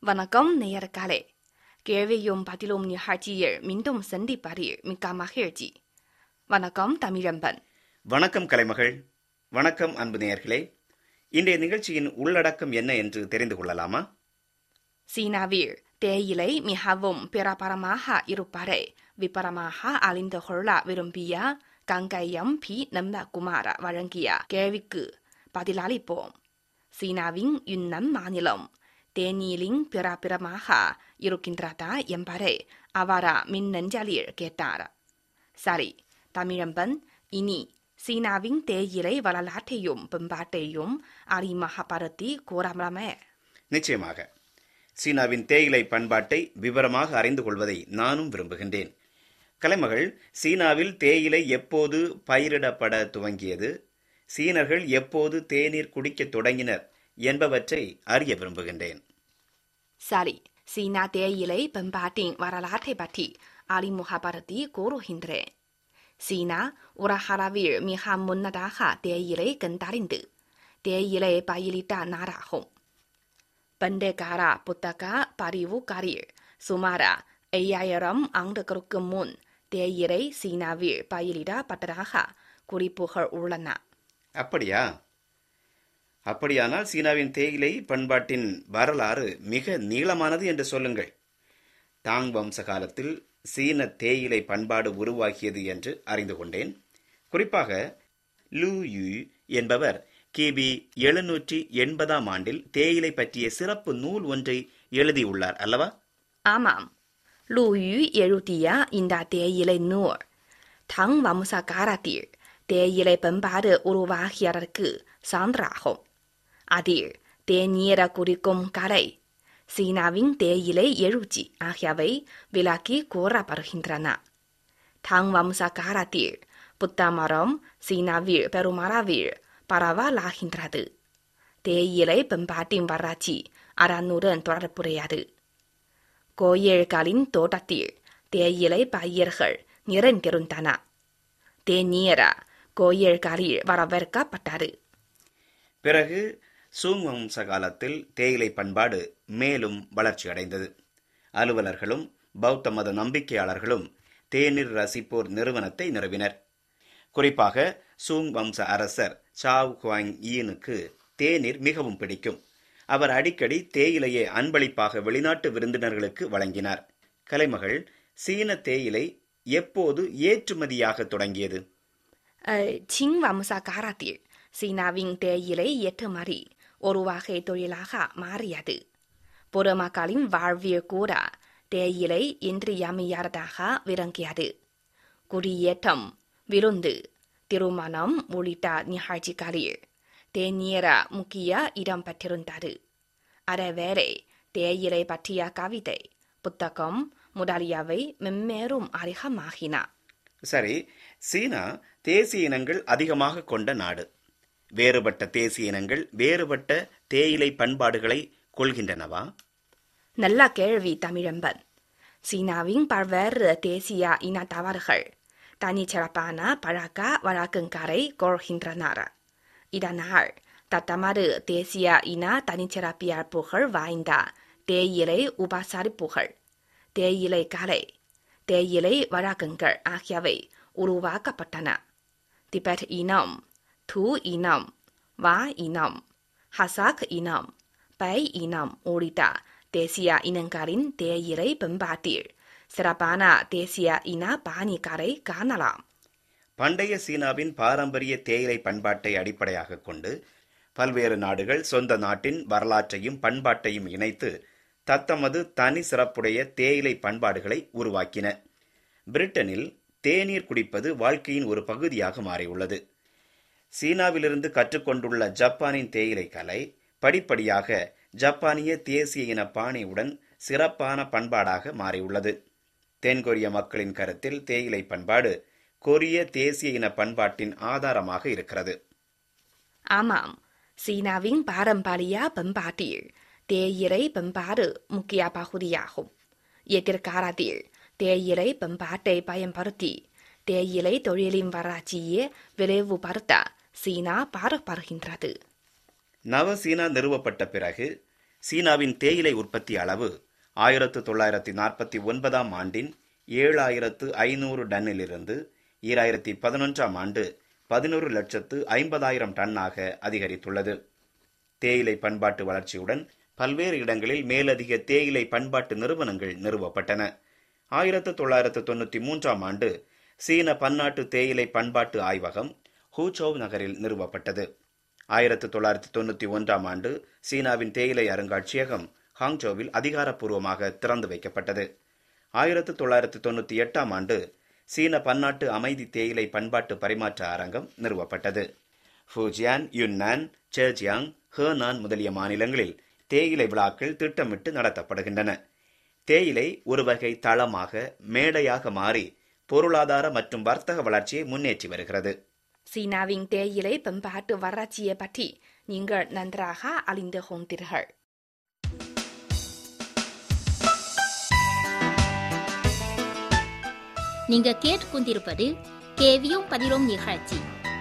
வணக்கம் நேயர்களே கேள்வியும் பதிலும் நிகழ்ச்சியில் மீண்டும் சந்திப்பதில் மிக்க மகிழ்ச்சி வணக்கம் தமிழம்பன் வணக்கம் கலைமகள் வணக்கம் அன்பு நேயர்களே இன்றைய நிகழ்ச்சியின் உள்ளடக்கம் என்ன என்று தெரிந்து கொள்ளலாமா சீனாவில் தேயிலை மிகவும் பிரபலமாக இருப்பதை விபரமாக அறிந்து கொள்ள விரும்பிய கங்கையம் பி நந்தகுமார வழங்கிய கேள்விக்கு பதிலளிப்போம் சீனாவின் யுன்னன் மாநிலம் தேநீரின் பிரபலமாக இருக்கின்றதா என்பதை அவர் மின்னஞ்சலில் கேட்டார் சரி தமிழம்பன் இனி சீனாவின் தேயிலை வரலாற்றையும் பண்பாட்டையும் அறிமுகப்படுத்தி கூறலாமே நிச்சயமாக சீனாவின் தேயிலை பண்பாட்டை விவரமாக அறிந்து கொள்வதை நானும் விரும்புகின்றேன் கலைமகள் சீனாவில் தேயிலை எப்போது பயிரிடப்பட துவங்கியது சீனர்கள் எப்போது தேநீர் குடிக்கத் தொடங்கினர் என்பவற்றை அறிய விரும்புகின்றேன் சரி சீனா தேயிலை பண்பாட்டின் வரலாற்றை பற்றி அறிமுகப்படுத்தி கூறுகின்றேன் சீனா உலகளவில் மிக முன்னதாக தேயிலை கண்டறிந்து தேயிலை பயிரிட்ட நாடாகும் பண்டைக்கால புத்தக பதிவுகளில் சுமார் ஐயாயிரம் ஆண்டுகளுக்கு முன் தேயிலை சீனாவில் பயிரிடப்பட்டதாக குறிப்புகள் உள்ளன அப்படியா அப்படியானால் சீனாவின் தேயிலை பண்பாட்டின் வரலாறு மிக நீளமானது என்று சொல்லுங்கள் தாங் வம்ச காலத்தில் சீன தேயிலை பண்பாடு உருவாகியது என்று அறிந்து கொண்டேன் குறிப்பாக லூ யூ என்பவர் கிபி எழுநூற்றி எண்பதாம் ஆண்டில் தேயிலை பற்றிய சிறப்பு நூல் ஒன்றை எழுதியுள்ளார் அல்லவா ஆமாம் லூயு எழுதிய இந்த தேயிலை நூல் தங் வம்ச காலத்தில் தேயிலை பண்பாடு உருவாகியதற்கு சான்றாகும் அதில் தேநீர குறிக்கும் கலை சீனாவின் தேயிலை எழுச்சி ஆகியவை விளக்கி கூறப்படுகின்றன தங் வம்ச காலத்தில் புத்த மரம் சீனாவில் பெருமளவில் பரவலாகின்றது தேயிலை பண்பாட்டின் வளர்ச்சி அதனுடன் தொடர்புடையது கோயில்களின் தோட்டத்தில் தேயிலை பயிர்கள் நிறைந்திருந்தன தேநீர கோயில்களில் வரவேற்கப்பட்டது பிறகு சூங் வம்ச காலத்தில் தேயிலை பண்பாடு மேலும் வளர்ச்சியடைந்தது அலுவலர்களும் பௌத்த மத நம்பிக்கையாளர்களும் தேநீர் ரசிப்போர் நிறுவனத்தை நிறுவினர் குறிப்பாக சூங் வம்ச அரசர் சாவ் குவாங் ஈனுக்கு தேநீர் மிகவும் பிடிக்கும் அவர் அடிக்கடி தேயிலையை அன்பளிப்பாக வெளிநாட்டு விருந்தினர்களுக்கு வழங்கினார் கலைமகள் சீன தேயிலை எப்போது ஏற்றுமதியாக தொடங்கியது சிங் வம்ச காலத்தில் சீனாவின் தேயிலை ஏற்றுமதி ஒரு வகை தொழிலாக மாறியது பொதுமக்களின் வாழ்வில் கூட தேயிலை இன்றியமையாததாக விளங்கியது குடியேற்றம் விருந்து திருமணம் உள்ளிட்ட நிகழ்ச்சிகளில் தேநீர முக்கிய இடம் பெற்றிருந்தது அதேவேளை தேயிலை பற்றிய கவிதை புத்தகம் முதலியவை மென்மேலும் அதிகமாகின சரி சீனா தேசிய இனங்கள் அதிகமாக கொண்ட நாடு வேறுபட்ட தேசிய இனங்கள் வேறுபட்ட தேயிலை பண்பாடுகளை கொள்கின்றனவா நல்ல கேள்வி தமிழம்பன் சீனாவின் பல்வேறு தேசிய இனத்தவர்கள் தனிச்சிறப்பான பழக்க வழக்கங்களை கொள்கின்றனர் இதனால் தத்தமது தேசிய இன தனிச்சிறப்பியல்புகள் வாய்ந்த தேயிலை உபசரிப்புகள் தேயிலை கலை தேயிலை வழக்கங்கள் ஆகியவை உருவாக்கப்பட்டன திபெத் இனம் து இனம் வா இனம் ஹசாக் இனம் பை இனம் உள்ளிட்ட தேசிய இனங்களின் தேயிலை பண்பாட்டில் சிறப்பான தேசிய இன பாணிகளை காணலாம் பண்டைய சீனாவின் பாரம்பரிய தேயிலை பண்பாட்டை அடிப்படையாக கொண்டு பல்வேறு நாடுகள் சொந்த நாட்டின் வரலாற்றையும் பண்பாட்டையும் இணைத்து தத்தமது தனி சிறப்புடைய தேயிலை பண்பாடுகளை உருவாக்கின பிரிட்டனில் தேநீர் குடிப்பது வாழ்க்கையின் ஒரு பகுதியாக மாறியுள்ளது சீனாவிலிருந்து கற்றுக்கொண்டுள்ள ஜப்பானின் தேயிலை கலை படிப்படியாக ஜப்பானிய தேசிய இன பாணியுடன் சிறப்பான பண்பாடாக மாறியுள்ளது தென்கொரிய மக்களின் கருத்தில் தேயிலை பண்பாடு கொரிய தேசிய இன பண்பாட்டின் ஆதாரமாக இருக்கிறது ஆமாம் சீனாவின் பாரம்பரிய பண்பாட்டில் தேயிலை பண்பாடு முக்கிய பகுதியாகும் எதிர்காலத்தில் தேயிலை பண்பாட்டை பயன்படுத்தி தேயிலை தொழிலின் வளர்ச்சியை விரைவுபடுத்த சீனா பாடுபடுகின்றது நவசீனா நிறுவப்பட்ட பிறகு சீனாவின் தேயிலை உற்பத்தி அளவு ஆயிரத்து தொள்ளாயிரத்தி நாற்பத்தி ஒன்பதாம் ஆண்டின் ஏழாயிரத்து ஐநூறு டன்னிலிருந்து ஈராயிரத்தி பதினொன்றாம் ஆண்டு பதினொரு லட்சத்து ஐம்பதாயிரம் டன்னாக அதிகரித்துள்ளது தேயிலை பண்பாட்டு வளர்ச்சியுடன் பல்வேறு இடங்களில் மேலதிக தேயிலை பண்பாட்டு நிறுவனங்கள் நிறுவப்பட்டன ஆயிரத்து தொள்ளாயிரத்து தொண்ணூற்றி மூன்றாம் ஆண்டு சீன பன்னாட்டு தேயிலை பண்பாட்டு ஆய்வகம் ஹூச்சோவ் நகரில் நிறுவப்பட்டது ஆயிரத்து தொள்ளாயிரத்து தொண்ணூற்றி ஒன்றாம் ஆண்டு சீனாவின் தேயிலை அருங்காட்சியகம் ஹாங்ஜோவில் அதிகாரப்பூர்வமாக திறந்து வைக்கப்பட்டது ஆயிரத்து தொள்ளாயிரத்து தொண்ணூற்றி எட்டாம் ஆண்டு சீன பன்னாட்டு அமைதி தேயிலை பண்பாட்டு பரிமாற்ற அரங்கம் நிறுவப்பட்டது ஃபூஜியான் யுன்னான் ஜெர்ஜியாங் ஹேனான் முதலிய மாநிலங்களில் தேயிலை விழாக்கள் திட்டமிட்டு நடத்தப்படுகின்றன தேயிலை ஒரு வகை தளமாக மேடையாக மாறி பொருளாதார மற்றும் வர்த்தக வளர்ச்சியை முன்னேற்றி வருகிறது சீனாவின் தேயிலை பண்பாட்டு வறட்சியை பற்றி நீங்கள் நன்றாக அறிந்து கொண்டீர்கள் நீங்க கேட்டுக்கொண்டிருப்பது கேவியும் பதிலும் நிகழ்ச்சி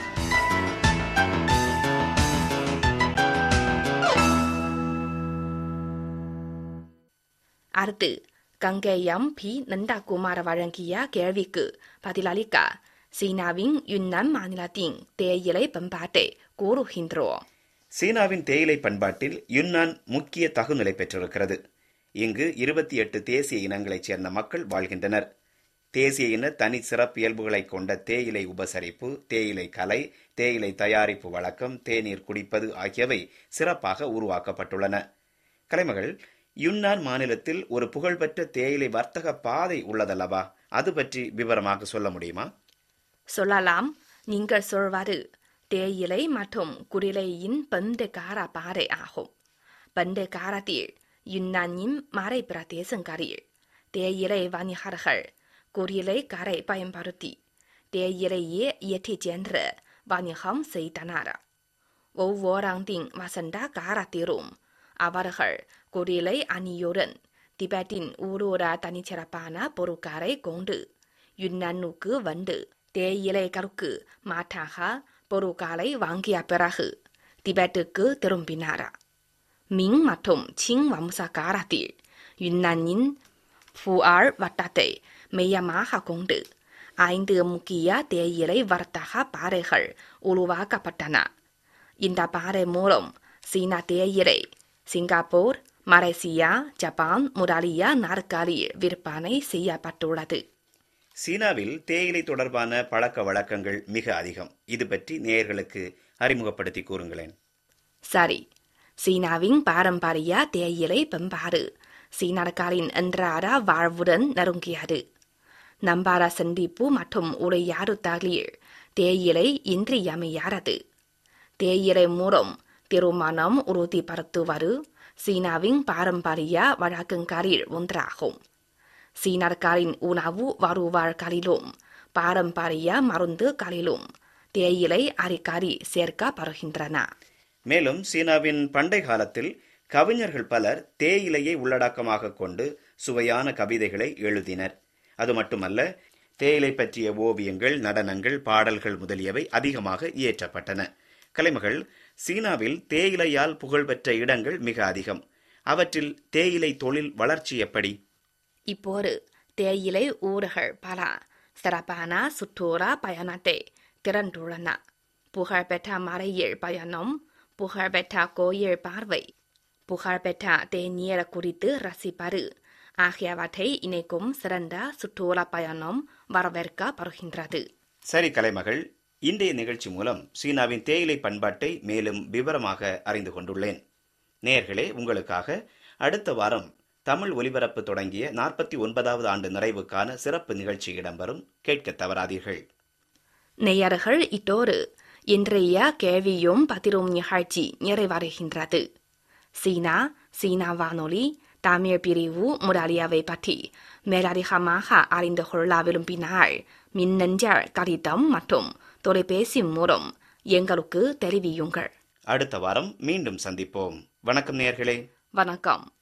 அடுத்து கங்கேயம் பி நந்தாகுமார் வழங்கிய கேள்விக்கு பதிலளிக்க சீனாவின் யுன்னான் மாநிலத்தின் தேயிலை பண்பாட்டை கூறுகின்றோம் சீனாவின் தேயிலை பண்பாட்டில் யுன்னான் முக்கிய தகுநிலை பெற்றிருக்கிறது இங்கு இருபத்தி எட்டு தேசிய இனங்களைச் சேர்ந்த மக்கள் வாழ்கின்றனர் தேசிய இன தனி சிறப்பியல்புகளைக் கொண்ட தேயிலை உபசரிப்பு தேயிலை கலை தேயிலை தயாரிப்பு வழக்கம் தேநீர் குடிப்பது ஆகியவை சிறப்பாக உருவாக்கப்பட்டுள்ளன கலைமகள் யுன்னான் மாநிலத்தில் ஒரு புகழ்பெற்ற தேயிலை வர்த்தக பாதை உள்ளதல்லவா அது பற்றி விவரமாக சொல்ல முடியுமா சொல்லலாம் நீங்கள் சொல்வது தேயிலை மற்றும் குடிலையின் பண்டைக்கார பாறை ஆகும் பண்டை காலத்தில் யுன்னானின் மறை பிரதேசங்களில் தேயிலை வணிகர்கள் குடிலை கரை பயன்படுத்தி தேயிலையை ஏற்றிச் சென்று வணிகம் செய்தனர் ஒவ்வொராண்டின் வசந்த காலத்திலும் அவர்கள் குடிலை அணியுடன் திபெத்தின் ஊரூர தனிச்சிறப்பான பொருட்களை கொண்டு யுன்னானுக்கு வந்து தேயிலைகளுக்கு மாற்றாக பொருட்களை வாங்கிய பிறகு திபெத்துக்கு திரும்பினார் மிங் மற்றும் சிங் வம்ச காலத்தில் யுன்னானின் ஃபுஆர் வட்டத்தை மையமாக கொண்டு ஐந்து முக்கிய தேயிலை வர்த்தக பாறைகள் உருவாக்கப்பட்டன இந்த பாறை மூலம் சீனா தேயிலை சிங்கப்பூர் மலேசியா ஜப்பான் முதலிய நாடுகளில் விற்பனை செய்யப்பட்டுள்ளது சீனாவில் தேயிலை தொடர்பான பழக்க வழக்கங்கள் மிக அதிகம் இது பற்றி நேயர்களுக்கு அறிமுகப்படுத்தி கூறுங்களேன் சரி சீனாவின் பாரம்பரிய தேயிலை பண்பாடு சீனர்களின் அன்றாட வாழ்வுடன் நெருங்கியது நம்பார சந்திப்பு மற்றும் உரையாடுதலில் தேயிலை இன்றியமையாதது தேயிலை மூலம் திருமணம் உறுதிப்படுத்துவது சீனாவின் பாரம்பரிய வழக்கங்களில் ஒன்றாகும் சீனர்களின் உணவு வருவாழ்களிலும் பாரம்பரிய மருந்துகளிலும் தேயிலை அடிக்கடி சேர்க்கப்படுகின்றன மேலும் சீனாவின் பண்டை காலத்தில் கவிஞர்கள் பலர் தேயிலையை உள்ளடக்கமாக கொண்டு சுவையான கவிதைகளை எழுதினர் அது மட்டுமல்ல தேயிலை பற்றிய ஓவியங்கள் நடனங்கள் பாடல்கள் முதலியவை அதிகமாக இயற்றப்பட்டன கலைமகள் சீனாவில் தேயிலையால் புகழ்பெற்ற இடங்கள் மிக அதிகம் அவற்றில் தேயிலை தொழில் வளர்ச்சி எப்படி இப்போது தேயிலை ஊர்கள் பல சிறப்பான சுற்றுலா பயணத்தை திறந்துள்ளன புகழ்பெற்ற மலையில் பயணம் புகழ்பெற்ற கோயில் பார்வை புகழ்பெற்ற தேநீர் குறித்து ரசிப்பது ஆகியவற்றை இணைக்கும் சிறந்த சுற்றுலா பயணம் வரவேற்கப்படுகின்றது சரி கலைமகள் இன்றைய நிகழ்ச்சி மூலம் சீனாவின் தேயிலை பண்பாட்டை மேலும் விவரமாக அறிந்து கொண்டுள்ளேன் நேர்களே உங்களுக்காக அடுத்த வாரம் தமிழ் ஒலிபரப்பு தொடங்கிய நாற்பத்தி ஒன்பதாவது ஆண்டு நிறைவுக்கான சிறப்பு நிகழ்ச்சி இடம்பெறும் கேட்க தவறாதீர்கள் நேயர்கள் இத்தோடு இன்றைய கேள்வியும் பதிலும் நிகழ்ச்சி நிறைவடைகின்றது சீனா சீனா வானொலி தமிழ் பிரிவு முதலியவை பற்றி மேலதிகமாக அறிந்து கொள்ள விரும்பினால் மின்னஞ்சல் கடிதம் மற்றும் தொலைபேசி மூலம் எங்களுக்கு தெரிவியுங்கள் அடுத்த வாரம் மீண்டும் சந்திப்போம் வணக்கம் நேர்களே வணக்கம்